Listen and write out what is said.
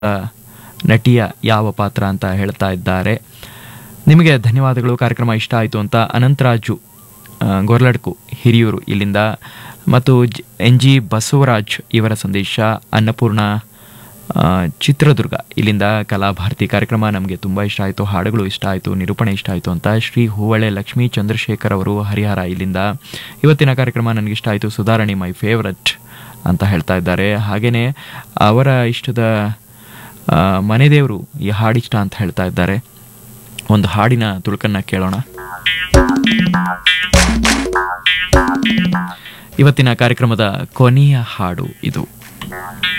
ಆ, ನಟಿಯ ಯಾವ ಪಾತ್ರ ಅಂತ ಹೇಳ್ತಾ ಇದ್ದಾರೆ ನಿಮಗೆ ಧನ್ಯವಾದಗಳು ಕಾರ್ಯಕ್ರಮ ಇಷ್ಟ ಆಯಿತು ಅಂತ ಅನಂತರಾಜು ಆ, ಗೊರ್ಲಡ್ಕು ಹಿರಿಯೂರು ಇಲ್ಲಿಂದ ಮತ್ತು ಜ್- ಎನ್ ಜಿ ಬಸವರಾಜ್ ಇವರ ಸಂದೇಶ ಅನ್ನಪೂರ್ಣ ಆ, ಚಿತ್ರದುರ್ಗ ಇಲ್ಲಿಂದ ಕಲಾಭಾರತಿ ಕಾರ್ಯಕ್ರಮ ನಮಗೆ ತುಂಬ ಇಷ್ಟ ಆಯಿತು ಹಾಡುಗಳು ಇಷ್ಟ ಆಯಿತು ನಿರೂಪಣೆ ಇಷ್ಟ ಆಯಿತು ಅಂತ ಶ್ರೀ ಹೂವಳೆ ಲಕ್ಷ್ಮೀ ಚಂದ್ರಶೇಖರ್ ಅವರು ಹರಿಹರ ಇಲ್ಲಿಂದ ಇವತ್ತಿನ ಕಾರ್ಯಕ್ರಮ ನನಗೆ ಇಷ್ಟ ಆಯಿತು ಸುಧಾರಣಿ ಮೈ ಫೇವ್ರೆಟ್ ಅಂತ ಹೇಳ್ತಾ ಇದ್ದಾರೆ ಹಾಗೆಯೇ ಅವರ ಇಷ್ಟದ ಆ, ಮನೆ ದೇವರು ಈ ಹಾಡಿಷ್ಟ ಅಂತ ಹೇಳ್ತಾ ಇದ್ದಾರೆ ಒಂದು ಹಾಡಿನ ತುಳುಕನ್ನ ಕೇಳೋಣ ಇವತ್ತಿನ ಕಾರ್ಯಕ್ರಮದ ಕೊನೆಯ ಹಾಡು ಇದು